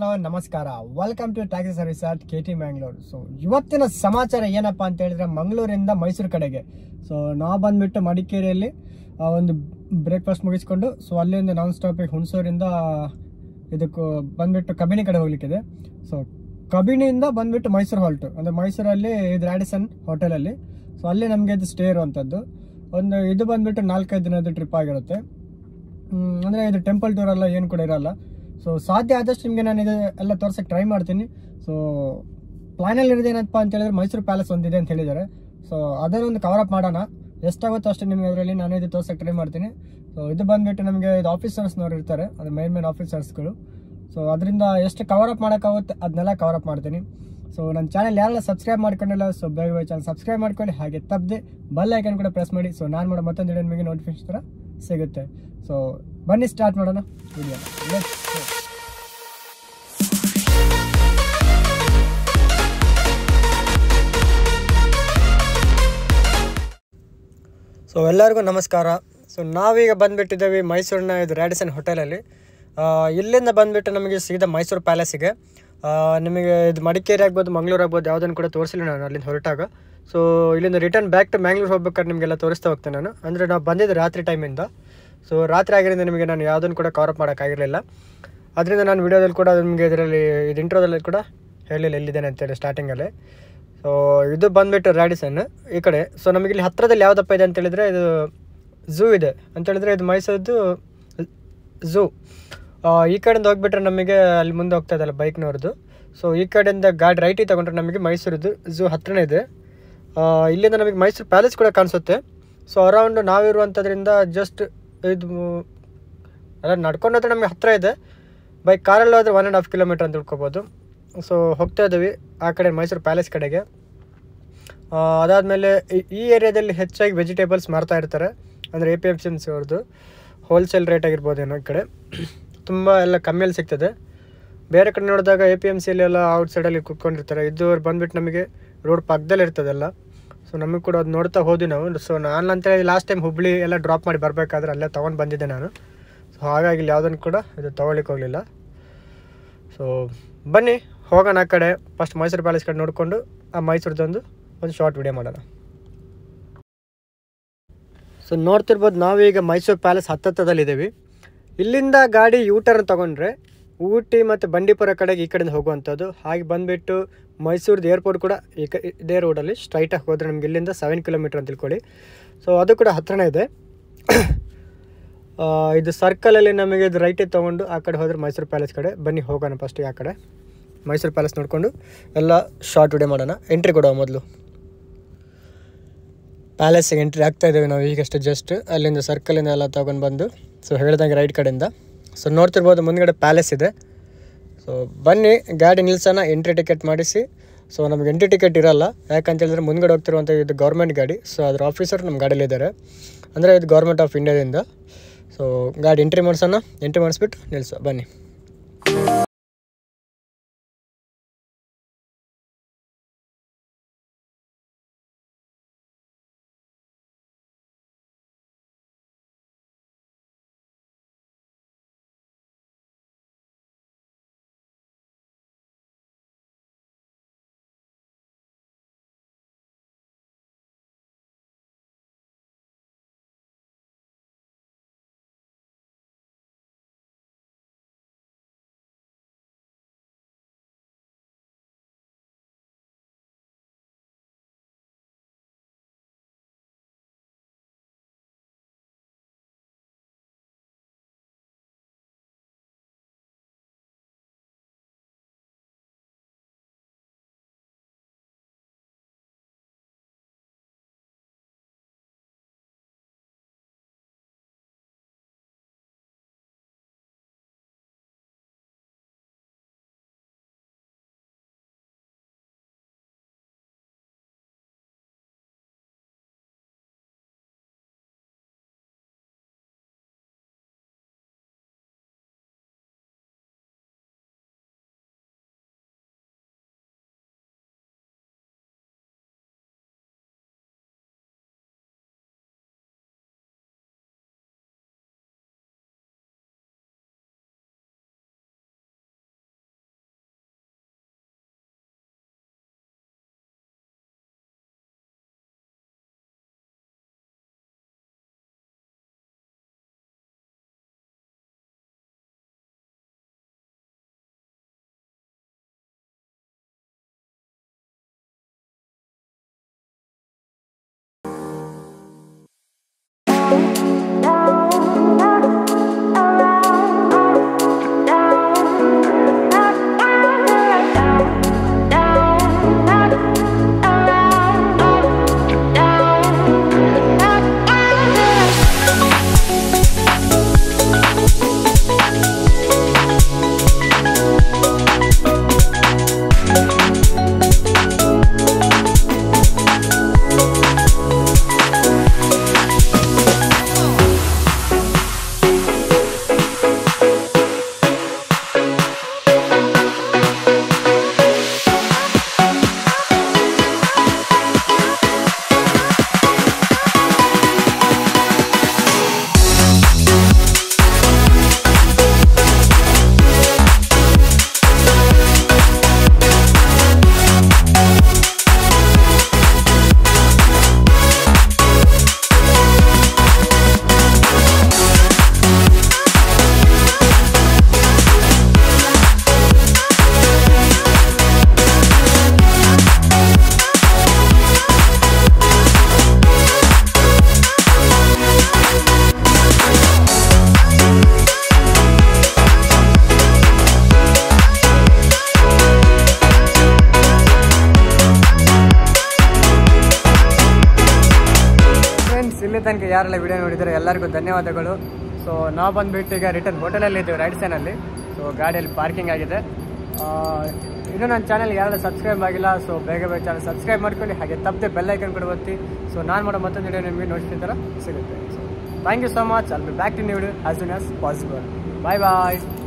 hello ನಮಸ್ಕಾರ welcome to taxi service at K T Mangalore so ಇವತ್ತಿನ ಸಮಾಚಾರ ಏನಪ್ಪಾ ಅಂತ ಹೇಳಿದ್ರೆ ಮಂಗಳೂರಿಂದ ಮೈಸೂರು ಕಡೆಗೆ ಸೊ ನಾವು ಬಂದ್ಬಿಟ್ಟು ಮಡಿಕೇರಿಯಲ್ಲಿ ಆ, ಒಂದು ಬ್ರೇಕ್ಫಾಸ್ಟ್ ಮುಗಿಸ್ಕೊಂಡು ಸೊ ಅಲ್ಲಿಂದ ನಾನ್ ಸ್ಟಾಪಿಗೆ ಹುಣಸೂರಿಂದ ಇದಕ್ಕೂ ಬಂದ್ಬಿಟ್ಟು ಕಬಿನಿ ಕಡೆ ಹೋಗ್ಲಿಕ್ಕಿದೆ ಸೊ ಕಬಿನಿಯಿಂದ ಬಂದ್ಬಿಟ್ಟು ಮೈಸೂರು ಹಾಲ್ಟು ಅಂದರೆ ಮೈಸೂರಲ್ಲಿ ಇದು ರ್ಯಾಡಿಸನ್ ಹೋಟೆಲಲ್ಲಿ ಸೊ ಅಲ್ಲಿ ನಮಗೆ ಇದು ಸ್ಟೇ ಇರುವಂಥದ್ದು ಒಂದು ಇದು ಬಂದ್ಬಿಟ್ಟು ನಾಲ್ಕೈದು ದಿನದ ಟ್ರಿಪ್ ಆಗಿರುತ್ತೆ ಹ್ಮ್, ಅಂದ್ರೆ ಇದು ಟೆಂಪಲ್ ಟೂರ್ ಎಲ್ಲ ಏನು ಕೂಡ ಇರಲ್ಲ ಸೊ ಸಾಧ್ಯ ಆದಷ್ಟು ನಿಮಗೆ ನಾನು ಇದು ಎಲ್ಲ ತೋರ್ಸಕ್ಕೆ ಟ್ರೈ ಮಾಡ್ತೀನಿ ಸೊ ಪ್ಲಾನಲ್ಲಿ ಇರೋದು ಏನಪ್ಪ ಅಂತ ಹೇಳಿದ್ರೆ ಮೈಸೂರು ಪ್ಯಾಲೇಸ್ ಒಂದಿದೆ ಅಂತ ಹೇಳಿದ್ದಾರೆ ಸೊ ಅದನ್ನೊಂದು ಕವರ್ ಅಪ್ ಮಾಡೋಣ ಎಷ್ಟಾಗುತ್ತೋ ಅಷ್ಟು ನಿಮಗೆ ಅದರಲ್ಲಿ ನಾನು ಇದು ತೋರ್ಸಕ್ಕೆ ಟ್ರೈ ಮಾಡ್ತೀನಿ ಸೊ ಇದು ಬಂದ್ಬಿಟ್ಟು ನಮಗೆ ಇದು ಆಫೀಸರ್ಸ್ನವ್ರು ಇರ್ತಾರೆ ಅದು ಮೇನ್ ಮೇನ್ ಆಫೀಸರ್ಸ್ಗಳು ಸೊ ಅದರಿಂದ ಎಷ್ಟು ಕವರ್ ಅಪ್ ಮಾಡೋಕ್ಕಾಗುತ್ತೆ ಅದನ್ನೆಲ್ಲ ಕವರ್ ಅಪ್ ಮಾಡ್ತೀನಿ ಸೊ ನನ್ನ ಚಾನಲ್ ಯಾರೆಲ್ಲ ಸಬ್ಸ್ಕ್ರೈಬ್ ಮಾಡ್ಕೊಂಡಿಲ್ಲ ಸೊ ಬೇಗ ಬೇಗ ಚಾನಲ್ ಸಬ್ಸ್ಕ್ರೈಬ್ ಮಾಡ್ಕೊಳ್ಳಿ ಹಾಗೆ ತಪ್ಪದೆ ಬೆಲ್ ಐಕನ್ ಕೂಡ ಪ್ರೆಸ್ ಮಾಡಿ ಸೊ ನಾನು ಮಾಡೋ ಮತ್ತೊಂದು ವಿಡಿಯೋ ನಿಮಗೆ ನೋಟಿಫಿಕೇಶನ್ ಥರ ಸಿಗುತ್ತೆ ಸೊ ಬನ್ನಿ ಸ್ಟಾರ್ಟ್ ಮಾಡೋಣ ವಿಡಿಯೋ ಸೊ ಎಲ್ಲರಿಗೂ ನಮಸ್ಕಾರ ಸೊ ನಾವೀಗ ಬಂದುಬಿಟ್ಟಿದ್ದೇವೆ ಮೈಸೂರಿನ ಇದು ರ್ಯಾಡಿಸನ್ ಹೋಟೆಲಲ್ಲಿ ಆ, ಇಲ್ಲಿಂದ ಬಂದುಬಿಟ್ಟು ನಮಗೆ ಸೀದಾ ಮೈಸೂರು ಪ್ಯಾಲೇಸಿಗೆ ಆ, ನಿಮಗೆ ಇದು ಮಡಿಕೇರಿ ಆಗ್ಬೋದು ಮಂಗಳೂರು ಆಗ್ಬೋದು ಯಾವುದನ್ನು ಕೂಡ ತೋರಿಸಿಲ್ಲ ನಾನು ಅಲ್ಲಿಂದ ಹೊರಟಾಗ ಸೊ ಇಲ್ಲಿಂದ ರಿಟರ್ನ್ ಬ್ಯಾಕ್ ಟು ಮ್ಯಾಂಗ್ಳೂರ್ ಹೋಗ್ಬೇಕಾದ್ರೆ ನಿಮಗೆಲ್ಲ ತೋರಿಸ್ತಾ ಹೋಗ್ತೇನೆ ನಾನು ಅಂದರೆ ನಾವು ಬಂದಿದ್ದು ರಾತ್ರಿ ಟೈಮಿಂದ ಸೊ ರಾತ್ರಿ ಆಗಿರೋದ್ರಿಂದ ನಿಮಗೆ ನಾನು ಯಾವುದನ್ನು ಕೂಡ ಕವರ್ ಅಪ್ ಮಾಡೋಕ್ಕಾಗಿರಲಿಲ್ಲ ಅದರಿಂದ ನಾನು ವಿಡಿಯೋದಲ್ಲಿ ಕೂಡ ನಿಮಗೆ ಇದರಲ್ಲಿ ಇದು ಇಂಟ್ರೋದಲ್ಲಿ ಕೂಡ ಹೇಳಿಲ್ಲ ಎಲ್ಲಿದ್ದೇನೆ ಅಂತೇಳಿ ಸ್ಟಾರ್ಟಿಂಗಲ್ಲಿ ಸೊ ಇದು ಬಂದುಬಿಟ್ಟು ರ್ಯಾಡಿಸನ್ ಈ ಕಡೆ ಸೊ ನಮಗೆ ಇಲ್ಲಿ ಹತ್ತಿರದಲ್ಲಿ ಯಾವುದಪ್ಪ ಇದೆ ಅಂತ ಹೇಳಿದ್ರೆ ಇದು ಝೂ ಇದೆ ಅಂತ ಹೇಳಿದ್ರೆ ಇದು ಮೈಸೂರದ್ದು ಝೂ ಈ ಕಡೆಯಿಂದ ಹೋಗ್ಬಿಟ್ರೆ ನಮಗೆ ಅಲ್ಲಿ ಮುಂದೆ ಹೋಗ್ತಾ ಇದಲ್ಲ ಬೈಕ್ನವ್ರದ್ದು ಸೊ ಈ ಕಡೆಯಿಂದ ಗಾಡಿ ರೈಟಿಗೆ ತಗೊಂಡ್ರೆ ನಮಗೆ ಮೈಸೂರದ್ದು ಝೂ ಹತ್ರನೇ ಇದೆ ಆ, ಇಲ್ಲಿಂದ ನಮಗೆ ಮೈಸೂರು ಪ್ಯಾಲೇಸ್ ಕೂಡ ಕಾಣಿಸುತ್ತೆ ಸೊ ಅರೌಂಡ್ ನಾವಿರುವಂಥದ್ರಿಂದ ಜಸ್ಟ್ ಇದು ಅಲ್ಲ ನಡ್ಕೊಂಡು ಹೋದ್ರೆ ನಮಗೆ ಹತ್ತಿರ ಇದೆ ಬೈ ಕಾರಲ್ಲಿ ಹೋದ್ರೆ ಒನ್ ಆ್ಯಂಡ್ ಹಾಫ್ ಕಿಲೋಮೀಟರ್ ಅಂತ ತಿಳ್ಕೊಬೋದು ಸೊ ಹೋಗ್ತಾ ಇದ್ದೀವಿ ಆ ಕಡೆ ಮೈಸೂರು ಪ್ಯಾಲೇಸ್ ಕಡೆಗೆ ಆ, ಅದಾದಮೇಲೆ ಈ- ಈ ಏರಿಯಾದಲ್ಲಿ ಹೆಚ್ಚಾಗಿ ವೆಜಿಟೇಬಲ್ಸ್ ಮಾರ್ತಾ ಇರ್ತಾರೆ ಅಂದರೆ A P M C M C ಅವ್ರದ್ದು ಹೋಲ್ಸೇಲ್ ರೇಟ್ ಆಗಿರ್ಬೋದೇನೋ ಈ ಕಡೆ ತುಂಬ ಎಲ್ಲ ಕಮ್ಮಿಯಲ್ಲಿ ಸಿಗ್ತದೆ ಬೇರೆ ಕಡೆ ನೋಡಿದಾಗ ಎ ಪಿ ಎಮ್ ಸಿಲಿ ಎಲ್ಲ ಔಟ್ ಸೈಡಲ್ಲಿ ಕುತ್ಕೊಂಡಿರ್ತಾರೆ ಇದು ಬಂದ್ಬಿಟ್ಟು ನಮಗೆ ರೋಡ್ ಪಕ್ಕದಲ್ಲಿ ಇರ್ತದಲ್ಲ ಸೊ ನಮಗೆ ಕೂಡ ಅದು ನೋಡ್ತಾ ಹೋದ್ವಿ ನಾವು ಸೊ ನಾನು ಅಂತೇಳಿ ಲಾಸ್ಟ್ ಟೈಮ್ ಹುಬ್ಳಿ ಎಲ್ಲ ಡ್ರಾಪ್ ಮಾಡಿ ಬರಬೇಕಾದ್ರೆ ಅಲ್ಲೇ ತೊಗೊಂಡು ಬಂದಿದ್ದೆ ನಾನು ಸೊ ಹಾಗಾಗಿ ಇಲ್ಲಿ ಯಾವುದನ್ನು ಕೂಡ ಇದು ತೊಗೊಳ್ಲಿಕ್ಕೆ ಹೋಗಲಿಲ್ಲ ಸೊ ಬನ್ನಿ ಹೋಗೋಣ ಆ ಕಡೆ ಫಸ್ಟ್ ಮೈಸೂರು ಪ್ಯಾಲೇಸ್ ಕಡೆ ನೋಡಿಕೊಂಡು ಆ ಮೈಸೂರದೊಂದು ಒಂದು ಶಾರ್ಟ್ ವಿಡಿಯೋ ಮಾಡೋಣ ಸೊ ನೋಡ್ತಿರ್ಬೋದು ನಾವೀಗ ಮೈಸೂರು ಪ್ಯಾಲೇಸ್ ಹತ್ತತ್ತದಲ್ಲಿದ್ದೀವಿ ಇಲ್ಲಿಂದ ಗಾಡಿ ಯೂ ಟರ್ನ್ ತೊಗೊಂಡ್ರೆ ಊಟಿ ಮತ್ತು ಬಂಡೀಪುರ ಕಡೆಗೆ ಈ ಕಡೆಯಿಂದ ಹೋಗುವಂಥದ್ದು ಹಾಗೆ ಬಂದುಬಿಟ್ಟು ಮೈಸೂರ್ದು ಏರ್ಪೋರ್ಟ್ ಕೂಡ ಈ ಕ ಇದೇ ರೋಡಲ್ಲಿ ಸ್ಟ್ರೈಟಾಗಿ ಹೋದರೆ ನಮ್ಗೆ ಇಲ್ಲಿಂದ ಸೆವೆನ್ ಕಿಲೋಮೀಟ್ರ್ ಅಂತ ತಿಳ್ಕೊಳ್ಳಿ ಸೊ ಅದು ಕೂಡ ಹತ್ರನೇ ಇದೆ ಆ, ಇದು ಸರ್ಕಲಲ್ಲಿ ನಮಗೆ ಇದು ರೈಟಿಗೆ ತೊಗೊಂಡು ಆ ಕಡೆ ಹೋದರೆ ಮೈಸೂರು ಪ್ಯಾಲೇಸ್ ಕಡೆ ಬನ್ನಿ ಹೋಗೋಣ ಫಸ್ಟಿಗೆ ಆ ಕಡೆ ಮೈಸೂರು ಪ್ಯಾಲೇಸ್ ನೋಡಿಕೊಂಡು ಎಲ್ಲ ಶಾರ್ಟ್ ವಿಡಿಯೋ ಮಾಡೋಣ ಎಂಟ್ರಿ ಕೊಡುವ ಮೊದಲು ಪ್ಯಾಲೇಸಿಗೆ ಎಂಟ್ರಿ ಆಗ್ತಾ ಇದ್ದೇವೆ ನಾವು ಈಗಷ್ಟೇ ಜಸ್ಟ್ ಅಲ್ಲಿಂದ ಸರ್ಕಲಿಂದ ಎಲ್ಲ ತೊಗೊಂಡು ಬಂದು ಸೊ ಹೇಳ್ದಂಗೆ ರೈಟ್ ಕಡೆಯಿಂದ ಸೊ ನೋಡ್ತಿರ್ಬೋದು ಮುಂದ್ಗಡೆ ಪ್ಯಾಲೇಸ್ ಇದೆ ಸೊ ಬನ್ನಿ ಗಾಡಿ ನಿಲ್ಸೋಣ ಎಂಟ್ರಿ ಟಿಕೆಟ್ ಮಾಡಿಸಿ ಸೊ ನಮಗೆ ಎಂಟ್ರಿ ಟಿಕೆಟ್ ಇರಲ್ಲ ಯಾಕಂತ ಹೇಳಿದ್ರೆ ಮುಂದ್ಗಡೆ ಹೋಗ್ತಿರುವಂಥ ಇದು ಗೌರ್ಮೆಂಟ್ ಗಾಡಿ ಸೊ ಅದ್ರ ಆಫೀಸರ್ ನಮ್ಮ ಗಾಡಿಯಲ್ಲಿದ್ದಾರೆ ಅಂದರೆ ಇದು ಗೌರ್ಮೆಂಟ್ ಆಫ್ ಇಂಡಿಯಾದಿಂದ ಸೊ ಗಾಡಿ ಎಂಟ್ರಿ ಮಾಡಿಸೋಣ ಎಂಟ್ರಿ ಮಾಡಿಸ್ಬಿಟ್ಟು ನಿಲ್ಲಿಸೋ ಬನ್ನಿ ತನಕ ಯಾರೆಲ್ಲ ವಿಡಿಯೋ ನೋಡಿದರೆ ಎಲ್ಲರಿಗೂ ಧನ್ಯವಾದಗಳು ಸೊ ನಾವು ಬಂದುಬಿಟ್ಟು ಈಗ ರಿಟರ್ನ್ ಹೋಟೆಲಲ್ಲಿ ಇದ್ದೀವಿ ರೈಡ್ಸೇನಲ್ಲಿ ಸೊ ಗಾಡಿಯಲ್ಲಿ ಪಾರ್ಕಿಂಗ್ ಆಗಿದೆ ಆ, ಇನ್ನೂ ನನ್ನ ಚಾನಲ್ ಯಾರೆಲ್ಲ ಸಬ್ಸ್ಕ್ರೈಬ್ ಆಗಿಲ್ಲ ಸೊ ಬೇಗ ಬೇಗ ಚಾನಲ್ ಸಬ್ಸ್ಕ್ರೈಬ್ ಮಾಡ್ಕೊಳ್ಳಿ ಹಾಗೆ ತಪ್ಪದೆ ಬೆಲ್ ಐಕನ್ ಕೂಡ ಒತ್ತಿ ಸೊ ನಾನು ಮಾಡೋ ಮತ್ತೊಂದು ವಿಡಿಯೋ ನಿಮಗೆ ನೋಟಿಫಿಕೇಶನ್ ಥರ ಸಿಗುತ್ತೆ so thank you so much I'll be back to new video as soon as possible bye bye